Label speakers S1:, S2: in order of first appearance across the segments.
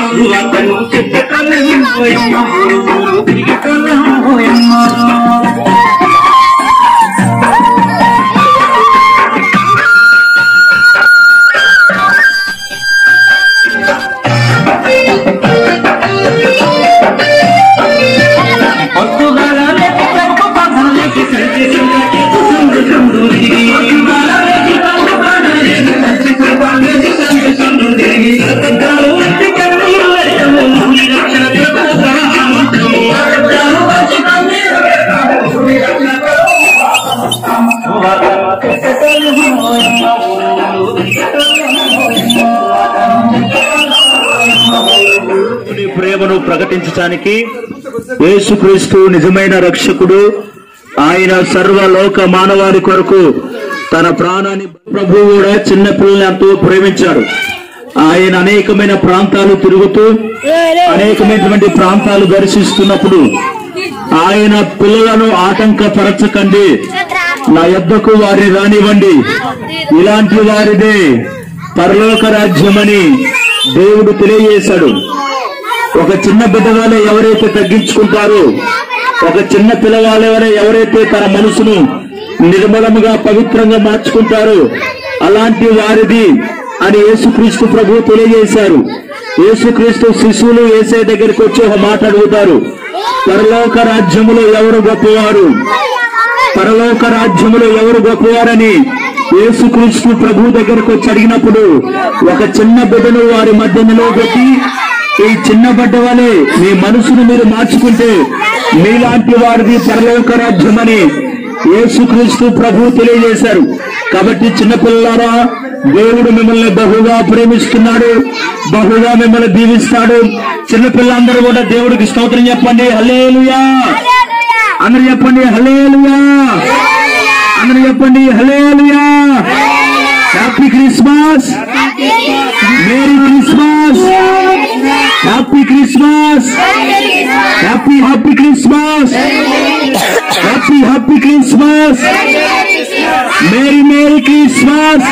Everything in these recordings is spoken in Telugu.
S1: అతను చిత్తకల్లం పోయమ్మ తిరిగి కల్లం పోయమ్మ పొద్దుగాలకి కప్పు పగలకి కంటి సుందరికి సుందు సుందురికి. పొద్దుగాలకి కప్పు పగలకి కంటి సుందరికి కంటి సుందురికి. సత్యాలు వచ్చి కన్నీరు వేయము, నీ రక్షణ కొరకు పరమానందము. సత్యాలు వచ్చి కన్నీరు వేయము, నీ రక్షణ కొరకు
S2: దేవుని ప్రేమను ప్రకటించడానికి యేసుక్రీస్తు నిజమైన రక్షకుడు ఆయన సర్వలోక మానవాళి కొరకు తన ప్రాణాన్ని ప్రభువు కూడా చిన్న పిల్లల్ని ఎంతో ప్రేమించాడు ఆయన అనేకమైన ప్రాంతాలు తిరుగుతూ అనేకమైనటువంటి ప్రాంతాలు దర్శిస్తున్నప్పుడు ఆయన పిల్లలను ఆటంకపరచకండి నా యొద్దకు వారిని రానివ్వండి ఇలాంటి వారిదే పరలోక రాజ్యమని దేవుడు తెలియజేశాడు ఒక చిన్న బిడ్డ వల్ల ఎవరైతే తగ్గించుకుంటారో ఒక చిన్న పిల్లవాళ్ళ వల్ల ఎవరైతే తన మనసును నిర్మలముగా పవిత్రంగా మార్చుకుంటారో అలాంటి వారిది అని యేసుక్రీస్తు ప్రభు తెలియజేశారు యేసుక్రీస్తు శిశువులు ఏసే దగ్గరికి వచ్చి ఒక మాట అడుగుతారు పరలోక రాజ్యములో ఎవరు గొప్పవారు పరలోక రాజ్యములో ఎవరు గొప్పవారని యేసుక్రీస్తు ప్రభు దగ్గరకు వచ్చి అడిగినప్పుడు ఒక చిన్న బిడ్డను వారి మధ్య నిలవబెట్టి ఈ చిన్న బిడ్డ వలె మీ మనసును మీరు మార్చుకుంటే మీలాంటి వారిది పరలోక రాజ్యమని యేసుక్రీస్తు ప్రభు తెలియజేశారు కాబట్టి చిన్నపిల్లలారా దేవుడు మిమ్మల్ని బహుగా ప్రేమిస్తున్నాడు బహుగా మిమ్మల్ని దీవిస్తాడు చిన్నపిల్లలందరూ కూడా దేవుడికి స్తోత్రం చెప్పండి హల్లేలుయా అందరు చెప్పండి హలేలుయా అందరు చెప్పండి hallelujah happy Christmas merry Christmas happy Christmas happy happy Christmas happy happy Christmas merry merry Christmas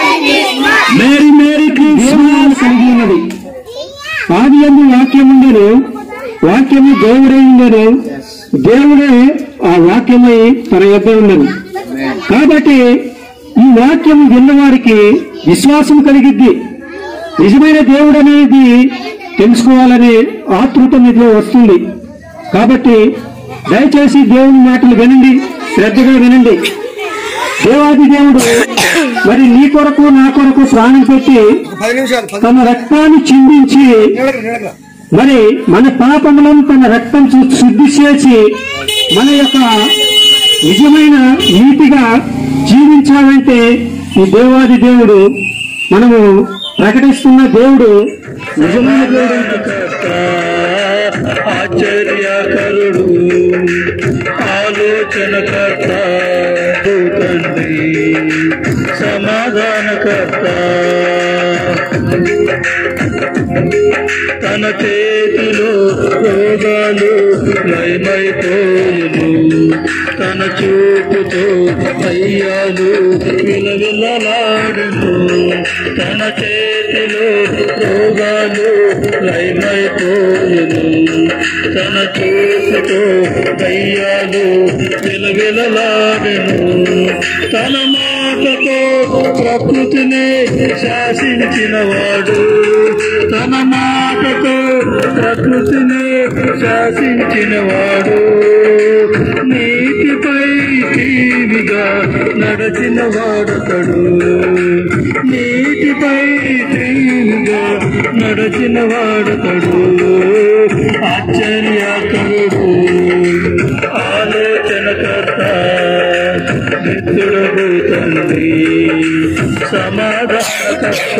S2: merry merry Christmas కలిగి ఉన్నది ఆది ఎందు వాక్యం ఉండేను వాక్యము దేవుడై ఉండేను దేవుడే ఆ వాక్యమై తన యొద్ద ఉన్నది కాబట్టి ఈ వాక్యం విన్నవారికి విశ్వాసం కలిగిద్ది నిజమైన దేవుడు అనేది తెలుసుకోవాలనే ఆతృత మీలో వస్తుంది కాబట్టి దయచేసి దేవుని మాటలు వినండి శ్రద్ధగా వినండి దేవాది దేవుడు మరి నీ కొరకు నా కొరకు ప్రాణం పెట్టి
S3: పది నిమిషాలు పది
S2: తన రక్తాన్ని చిందించి
S3: నిలబడు, నిలబడు.
S2: మరి మన పాపములను తన రక్తం చు- శుద్ధి చేసి మన యొక్క నిజమైన నీతిగా జీవించాలంటే ఈ దేవాది దేవుడు మనము ప్రకటిస్తున్న దేవుడు నిజమైన దేవుడు
S4: ఆశ్చర్యకరుడు ఆలోచనకర్త తండ్రి సమాధానకర్త తన చేతిలో రోగాలు లయమైపోయును తన చూపుతో అయ్యాలు విలవిలలాడును తన చేతిలో రోగాలు లయమైపోయును తన చూపుతో అయ్యాలు విలవిలలాడును తన మాటతో ప్రకృతిని శాసించిన వాడు తన మాటతో ప్రకృతిని శాసించిన వాడు నీటిపై టీవిగా నడచిన వాడతడు నీటిపై టీవిగా నడచిన వాడతడు ఆశ్చర్యకరుడు ఆలోచనకర్త మిత్రుడు తండ్రి సమాధానకర్త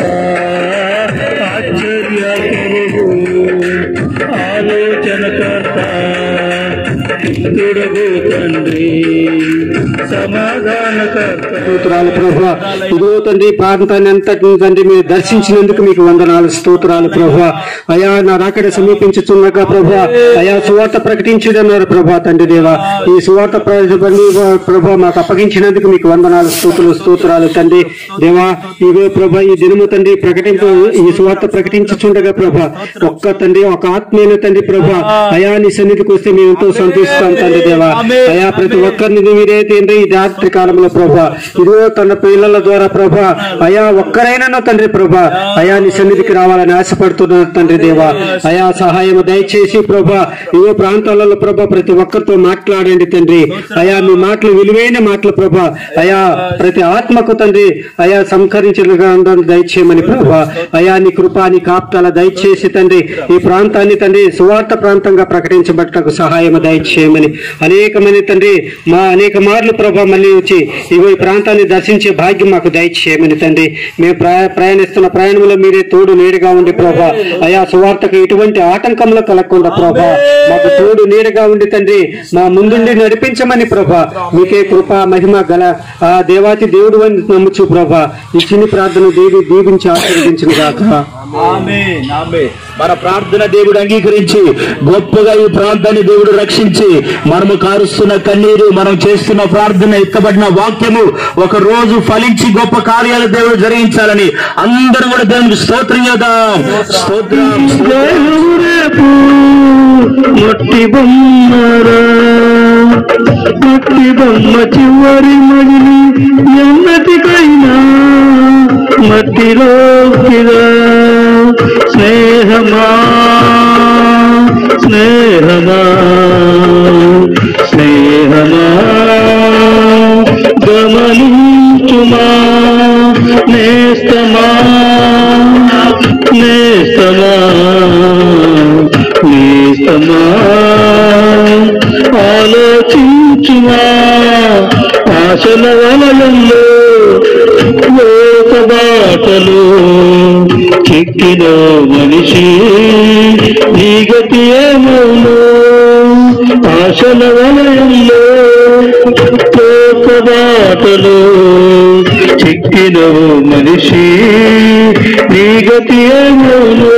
S4: ఆశ్చర్యకరుడు ఆలోచనకర్త రక్షకుడగు తండ్రి సమాధానకర్త
S2: స్తోత్రాలు ప్రభు ఇదిగో తండ్రి ప్రాంతాన్ని అంతటిని తండ్రి మీరు దర్శించినందుకు మీకు వందనాలు స్తోత్రాలు ప్రభు అయా నా రాకడ సమీపించుచున్నగా ప్రభు అయా సువార్త ప్రకటించుదన్నారు ప్రభా తండ్రి దేవా ఈ సువార్త ప్రభు మాకు అప్పగించినందుకు మీకు వందనాలు స్తోత్రులు స్తోత్రాలు తండ్రి దేవా ఇవే ప్రభా ఈ దినము తండ్రి ప్రకటించు ఈ సువార్త ప్రకటించుచుండగా ప్రభా ఒక్క తండ్రి ఒక ఆత్మీయ తండ్రి ప్రభా అయా నీ సన్నిధికి వస్తే మేము ఎంతో సంతోషిస్తాం తండ్రి దేవా అయా ప్రతి ఒక్కరిని మీరే తండ్రి ఈ రాత్రి కాలంలో ప్రభా ఇదిగో తన పిల్లల ద్వారా ప్రభా అయా ఒక్కరైనా తండ్రి ప్రభా అయా నీ సన్నిధికి రావాలని ఆశపడుతున్నారు తండ్రి దేవా అయా సహాయం దయచేసి ప్రభా ఇవో ప్రాంతాలలో ప్రభా ప్రతి ఒక్కరితో మాట్లాడండి తండ్రి అయా మీ మాటలు విలువైన మాటలు ప్రభా అయా ప్రతి ఆత్మకు తండ్రి అయా సంకరించిన దయచేయమని ప్రభా అయా నీ కృపా నీ కాప్తాల దయచేసి తండ్రి ఈ ప్రాంతాన్ని తండ్రి సువార్త ప్రాంతంగా ప్రకటించబట్టకు సహాయం దయచేయమని అనేకమైన తండ్రి మా అనేక మార్లు ప్రభా మళ్ళీ వచ్చి ఇగో ఈ ప్రాంతాన్ని దర్శించే భాగ్యం మాకు దయచేయమని తండ్రి మేము ప్రయా- ప్రయాణిస్తున్న ప్రయాణంలో మీరే తోడు నీడగా ఉండి ప్రభా అయా సువార్తకు ఎటువంటి ఆటంకంలో కలగకుండా ప్రభా మాకు తోడు నీడగా ఉండి తండ్రి మా ముందుండి నడిపించమని ప్రభా మీకే కృప మహిమ గల ఆ దేవాతి దేవుడు అని నమ్ముచు ప్రభా ఈ చిన్ని ప్రార్థన దేవి దీవించి ఆశీర్వదించిన గాక
S5: ఆమేన్, ఆమేన్. మన ప్రార్థన దేవుడు అంగీకరించి గొప్పగా ఈ ప్రాంతాన్ని దేవుడు రక్షించి మనము కారుస్తున్న కన్నీరు మనం చేస్తున్న ప్రార్థన ఎక్కబడిన వాక్యము ఒక రోజు ఫలించి గొప్ప కార్యాలు దేవుడు జరిగించాలని అందరూ కూడా దేవునికి స్తోత్రం చేద్దాం స్తోత్రం
S4: రేపు మట్టి బొమ్మరా మట్టి బొమ్మ చివరి మడిని ఎన్నటికైనా మట్టిలోకిరా స్నేహమా స్నేహమా స్నేహమా గమనించుమా నేస్తమా నేస్తమా నేస్తమా ఆలోచించుమా ఆశల వలయంలో లోక బాటలు చిక్కిన మనిషి నీ గతి ఏమోను ఆశల వలయంలో లోక బాటలు చిక్కిన మనిషి నీ గతి ఏమోను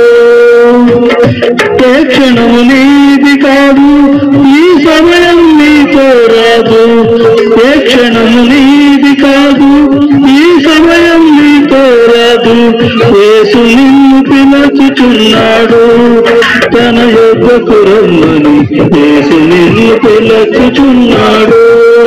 S4: ఏ క్షణము నీది కాదు ఈ సమయం నీతో రాదు ఏ క్షణము నీది కాదు ఈ సమయం నీతో రాదు యేసు నిన్ను పిలుచుచున్నాడు తన యొక్కకు రమ్మని యేసు నిన్ను పిలుచుచున్నాడు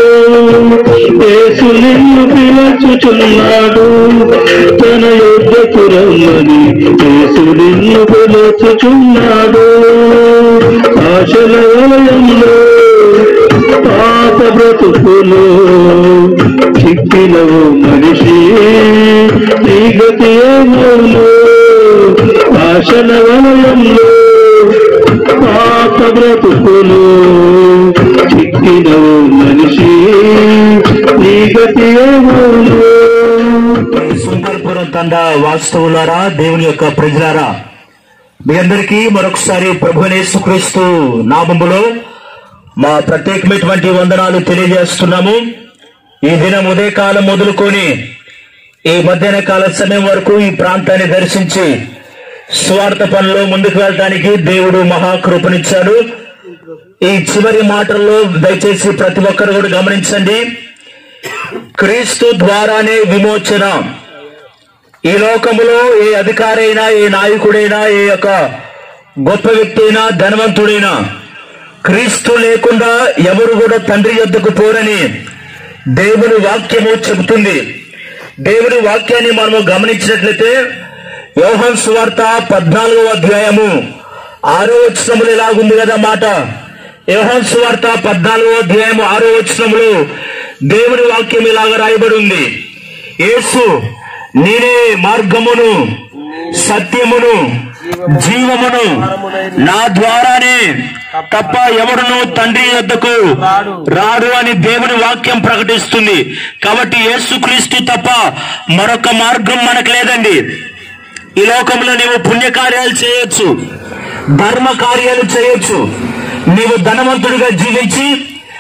S4: యేసు నిన్ను పిలుచుచున్నాడు తన యొక్కకు రమ్మని యేసు నిన్ను పిలుచుచున్నాడు ఆశల వలయంలో పాత బ్రతుకులు చిక్కినవు మనిషి నీ గతి ఏమోను ఆశల వలయంలో పాత బ్రతుకులు చిక్కినవు మనిషి నీ గతి ఏమోను
S5: సుందరపురం తండ వాస్తవులారా దేవుని యొక్క ప్రజలారా మీ అందరికీ మరొకసారి ప్రభునేసుక్రీస్తు నామములో మా ప్రత్యేకమైనటువంటి వందనాలు తెలియజేస్తున్నాము ఈ దినం ఉదయకాలం మొదలుకొని ఈ మధ్యాహ్న కాల సమయం వరకు ఈ ప్రాంతాన్ని దర్శించి స్వార్థ పనిలో ముందుకు వెళ్ళడానికి దేవుడు మహాకృపనిచ్చాడు ఈ చివరి మాటల్లో దయచేసి ప్రతి ఒక్కరు కూడా గమనించండి క్రీస్తు ద్వారానే విమోచన ఈ లోకములో ఏ అధికారి అయినా ఏ నాయకుడైనా ఏ యొక్క గొప్ప వ్యక్తి అయినా ధనవంతుడైనా క్రీస్తు లేకుండా ఎవరు కూడా తండ్రి యొద్దకు పోరని దేవుని వాక్యము చెబుతుంది దేవుని వాక్యాన్ని మనము గమనించినట్లయితే యోహన్ సువార్త పద్నాలుగో అధ్యాయము ఆరో వచనములు ఇలాగుంది కదా మాట యోహన్ సువార్త పద్నాలుగో అధ్యాయము ఆరో వచనములు దేవుని వాక్యం ఇలాగ రాయబడి ఉంది యేసు నేనే మార్గమును సత్యమును జీవమును నా ద్వారానే తప్ప ఎవడును తండ్రి యొద్దకు రాడు అని దేవుని వాక్యం ప్రకటిస్తుంది కాబట్టి యేసుక్రీస్తు తప్ప మరొక మార్గం మనకు లేదండి ఈ లోకంలో నీవు పుణ్యకార్యాలు చేయొచ్చు ధర్మ కార్యాలు చేయొచ్చు నీవు ధనవంతుడిగా జీవించి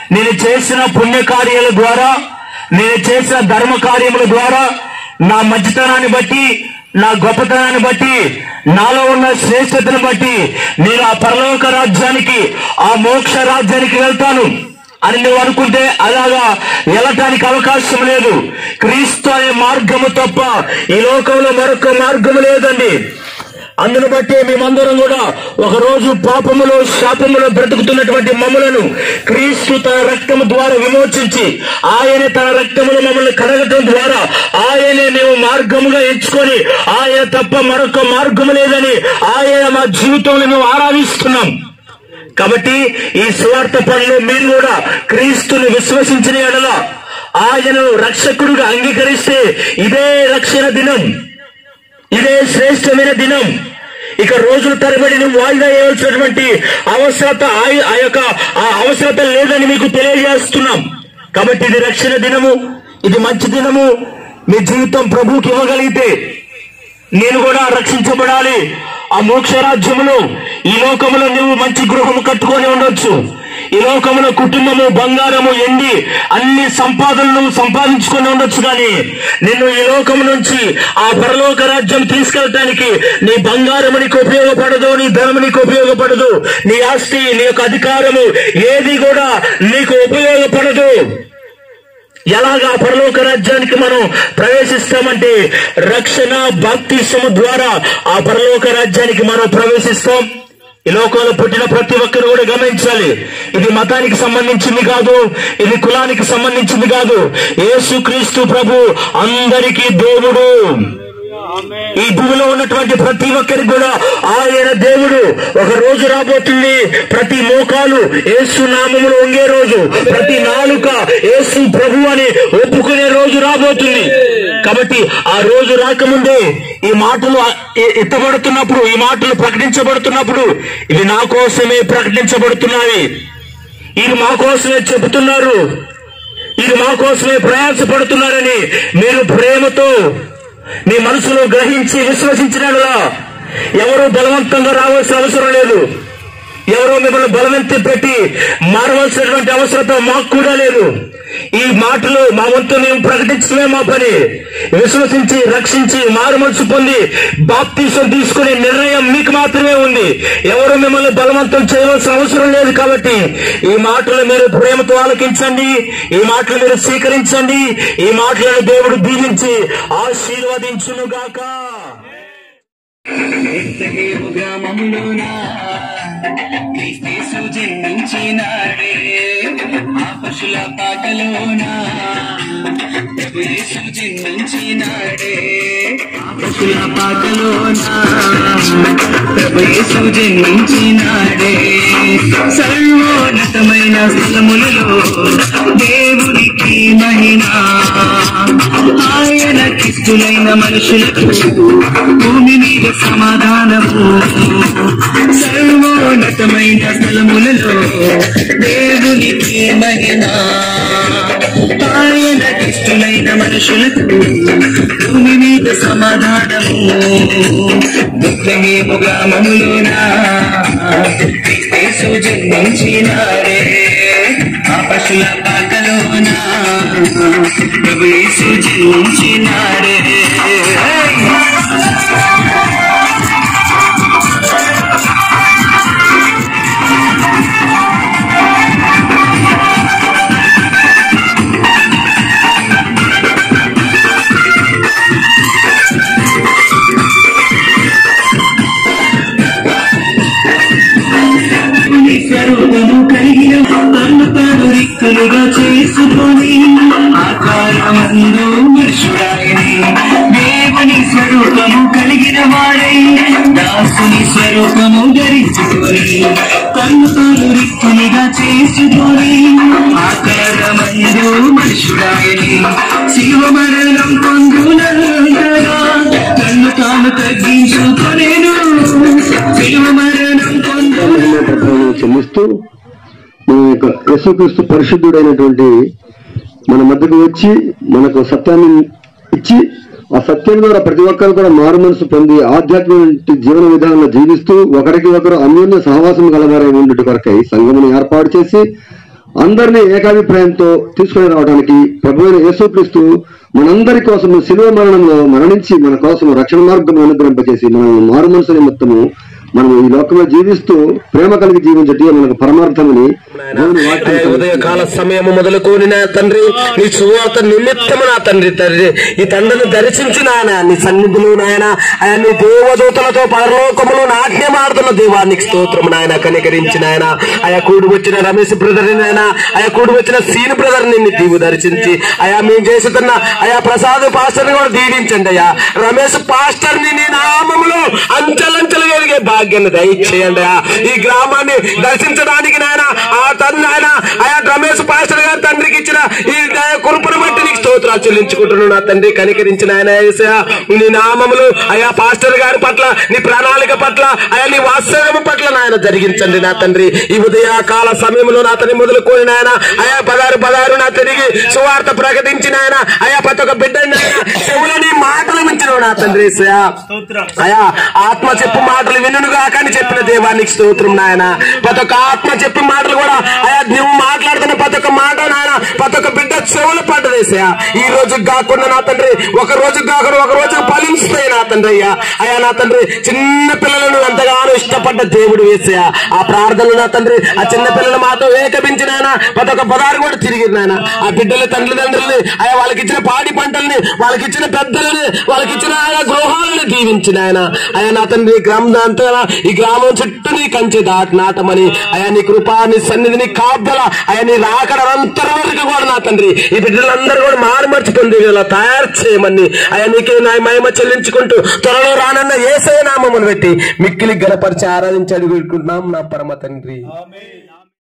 S5: నేను చేసిన పుణ్య కార్యాల ద్వారా నేను చేసిన ధర్మ కార్యముల ద్వారా నా మంచితనాన్ని బట్టి నా గొప్పతనాన్ని బట్టి నాలో ఉన్న శ్రేష్టతను బట్టి నేను ఆ పరలోక రాజ్యానికి ఆ మోక్ష రాజ్యానికి వెళ్తాను అని నువ్వు అనుకుంటే అలాగా వెళ్ళటానికి అవకాశం లేదు క్రీస్తు అనే మార్గము తప్ప ఈ లోకంలో మరొక మార్గము లేదండి అందును బట్టి మేమందరం కూడా ఒక రోజు పాపములో శాపములో బ్రతుకుతున్నటువంటి మమ్మలను క్రీస్తు తన రక్తము ద్వారా విమోచించి ఆయన తన రక్తములో మమ్మల్ని కడగటం ద్వారా ఆయనే మేము మార్గముగా ఎంచుకొని ఆయన తప్ప మరొక మార్గము లేదని ఆయన మా జీవితంలో మేము ఆరాధిస్తున్నాం కాబట్టి ఈ సువార్త పనులు మీరు కూడా క్రీస్తుని విశ్వసించిన ఎడల ఆయనను రక్షకుడుగా అంగీకరిస్తే ఇదే రక్షణ దినం ఇదే శ్రేష్టమైన దినం ఇక రోజుల తరబడి నువ్వు వాయిదా వేయాల్సినటువంటి అవసరత ఆ- ఆ యొక్క ఆ అవసరత లేదని మీకు తెలియజేస్తున్నాం కాబట్టి ఇది రక్షణ దినము ఇది మంచి దినము మీ జీవితం ప్రభువుకి ఇవ్వగలిగితే నేను కూడా రక్షించబడాలి ఆ మోక్ష రాజ్యములో ఈ లోకములో నువ్వు మంచి గృహము కట్టుకొని ఉండొచ్చు ఈ లోకములో కుటుంబము బంగారము ఎండి అన్ని సంపాదనలు నువ్వు సంపాదించుకొని ఉండొచ్చు కానీ నిన్ను ఈ లోకము నుంచి ఆ పరలోక రాజ్యం తీసుకెళ్ళటానికి నీ బంగారము నీకు ఉపయోగపడదు నీ ధనము నీకు ఉపయోగపడదు నీ ఆస్తి నీ యొక్క అధికారము ఏది కూడా నీకు ఉపయోగపడదు ఎలాగా పరలోక రాజ్యానికి మనం ప్రవేశిస్తామంటే రక్షణ బాప్తిసము ద్వారా ఆ పరలోక రాజ్యానికి మనం ప్రవేశిస్తాం ఈ లోకంలో పుట్టిన ప్రతి ఒక్కరు కూడా గమనించాలి ఇది మతానికి సంబంధించింది కాదు ఇది కులానికి సంబంధించింది కాదు యేసుక్రీస్తు ప్రభు అందరికీ దేవుడు ఈ భూమిలో ఉన్నటువంటి ప్రతి ఒక్కరికి కూడా ఆయన దేవుడు ఒక రోజు రాబోతుంది ప్రతి మోకాలు యేసు నామములు వంగే రోజు ప్రతి నాలుక యేసు ప్రభు అని ఒప్పుకునే రోజు రాబోతుంది కాబట్టి ఆ రోజు రాకముందే ఈ మాటలు ఎ- ఎత్తబడుతున్నప్పుడు ఈ మాటలు ప్రకటించబడుతున్నప్పుడు ఇవి నా కోసమే ప్రకటించబడుతున్నాయి ఇది మా కోసమే చెబుతున్నారు ఇది మా కోసమే ప్రయాసపడుతున్నారని మీరు ప్రేమతో మీ మనసులో గ్రహించి విశ్వసించినలా ఎవరు బలవంతంగా రావాల్సిన అవసరం లేదు ఎవరో మిమ్మల్ని బలవంతి పెట్టి మారవలసినటువంటి అవసరత మాకు కూడా లేదు ఈ మాటలు మా వంతు మేము ప్రకటించడమే మా పని విశ్వసించి రక్షించి మారు మనసు పొంది బాప్తీసం తీసుకునే నిర్ణయం మీకు మాత్రమే ఉంది ఎవరు మిమ్మల్ని బలవంతం చేయవలసిన అవసరం లేదు కాబట్టి ఈ మాటలు మీరు ప్రేమతో ఆలకించండి ఈ మాటలు మీరు స్వీకరించండి ఈ మాటలను దేవుడు దీవించి ఆశీర్వదించునుగాక
S1: బెత్లెహేము గ్రామములోన క్రీస్తు జన్మించినాడే ఆ పశుల పాకలోన ప్రభు యేసు జన్మించినాడే ఆ పశుల పాకలోన ప్రభు యేసు జన్మించినాడే సర్వోన్నతమైన స్థలములలో దేవునికి మహిమ ఆయన కిస్తులైన మనుషులకు భూమి మీద సమాధానము సర్వోన్నతమైన స్థలములలో దేవునికి మహిమ ఆయన ఇష్టమైన మనుషులకు భూమి మీద సమాధానము దుఃఖమేము గ్రామములోన యేసు జన్మించినాడే ఆ పశుల పాకలోన ప్రభు యేసు జన్మించినాడే దేవుని స్వరూపము కలిగిన తన్ను తాను రిక్కులుగా చేసుకొని ఆకారమందు మనుషుడాయని దేవుని స్వరూపము కలిగిన వాడై దాసుని స్వరూపము ధరించుకొని తన్ను తాను రిక్కులుగా చేసుకొని ఆకారమందు మనుషుడాయని శివ మరణం పొందునంతగా తన్ను తాను తగ్గించుకొనేను శివ మరణం పొందు
S2: మహిమ ప్రభావం చెల్లిస్తూ మన యొక్క యేసుక్రీస్తు పరిశుద్ధుడైనటువంటి మన మధ్యకు వచ్చి మనకు సత్యాన్ని ఇచ్చి ఆ సత్యం ద్వారా ప్రతి ఒక్కరు కూడా మారు మనసు పొంది ఆధ్యాత్మిక జీవన విధానంలో జీవిస్తూ ఒకరికి ఒకరు అన్యోన్య సహవాసం గలవారై ఉండుట కొరకై సంఘమును ఏర్పాటు చేసి
S3: అందరినీ ఏకాభిప్రాయంతో తీసుకుని రావడానికి ప్రభు అయిన యేసుక్రీస్తు మనందరి కోసం శిలువ మరణంలో మరణించి మన కోసం రక్షణ మార్గం అనుగ్రహింపచేసి మనం మారు మనసు నిమిత్తము మనం ఈ లోకంలో జీవిస్తూ ప్రేమ కలిగి జీవించటి మనకు పరమార్థమని దేవుని వాక్యం
S6: అయ్యా, ఉదయకాల సమయము మొదలుకొని నా తండ్రి నీ సువార్త నిమిత్తము నా తండ్రి తండ్రి ఈ తండ్రిని దర్శించి నాయన నీ సన్నిధిలో నాయన ఆయన నీ దేవదూతలతో పరలోకములో నాట్యం ఆడుతున్న దేవానికి స్తోత్రం నాయన కనికరించి నాయన ఆయా కూడి వచ్చిన రమేష్ బ్రదర్ నాయన ఆయా కూడి వచ్చిన సీన్ బ్రదర్ ని దీవు దర్శించి అయా మేము చేస్తున్న అయా ప్రసాద్ పాస్టర్ కూడా దీవించండి అయ్యా రమేష్ పాస్టర్ ని నీ నామములో అంచెలంచెలు ఎదిగే భాగ్యాన్ని దయచేయండి అయ్యా ఈ గ్రామాన్ని దర్శించడానికి నాయన ఆ తండ్రి ఆయన ఆయా రమేష్ పాస్టర్ గారి తండ్రికి ఇచ్చిన ఈ దయ కృపను బట్టి నీకు స్తోత్రాలు చెల్లించుకుంటున్నాను నా తండ్రి కనికరించిన ఆయన యేసయ్య, నీ నామములు అయా పాస్టర్ గారి పట్ల నీ ప్రణాళిక పట్ల అయా నీ వాస్తవం పట్ల నాయన జరిగించండి నా తండ్రి ఈ ఉదయ కాల సమయంలో నా తండ్రి మొదలుకొని నాయన అయా పదారు పదారు నా తిరిగి సువార్త ప్రకటించిన ఆయన అయా ప్రతి ఒక్క బిడ్డని నాయన చెవులని మాటలు మించిన నా తండ్రి యేసయ్య. అయా ఆత్మ చెప్పు మాటలు వినుగా కానీ చెప్పిన దేవానికి స్తోత్రం నాయన ప్రతి ఒక్క ఆత్మ చెప్పి మాటలు కూడా అయా నువ్వు మాట్లాడుతున్న ప్రతి ఒక్క మాట నాయన ప్రతి ఒక్క బిడ్డ చెవులు పడ్డదేసా ఈ రోజు కాకుండా నా తండ్రి ఒక రోజు కాకుండా ఒక రోజు ఫలిస్తాయి నా తండ్రి అయ్యా అయ్యా నా తండ్రి చిన్న పిల్లలను ఎంతగానో ఇష్టపడ్డ దేవుడు వేసా ఆ ప్రార్థనలు నా తండ్రి ఆ చిన్న పిల్లలు మాతో ఏకపించిన ఆయన ప్రతి ఒక్క పదారు కూడా తిరిగి నాయన ఆ బిడ్డల తండ్రి తండ్రుల్ని అయ్యా వాళ్ళకి ఇచ్చిన పాడి పంటల్ని వాళ్ళకి ఇచ్చిన పెద్దలని వాళ్ళకి ఇచ్చిన ఆయన గృహాలను దీవించిన ఆయన అయ్యా నా తండ్రి ఈ గ్రామం అంతా ఈ గ్రామం చుట్టూ నీ కంచె దాటి నాటమని అయా నీ కృపా నీ సన్నిధిని కాపుదల అయా నీ రాకడ అంతరం వరకు కూడా నా తండ్రి ఈ బిడ్డలందరూ కూడా మారు మర్చిపోండి ఇలా తయారు చేయమని అయా నీకే నా మహిమ చెల్లించుకుంటూ త్వరలో రానన్న ఏసే నామమును పెట్టి మిక్కిలి గణపరిచి ఆరాధించి అడుగుకుంటున్నాం నా పరమ తండ్రి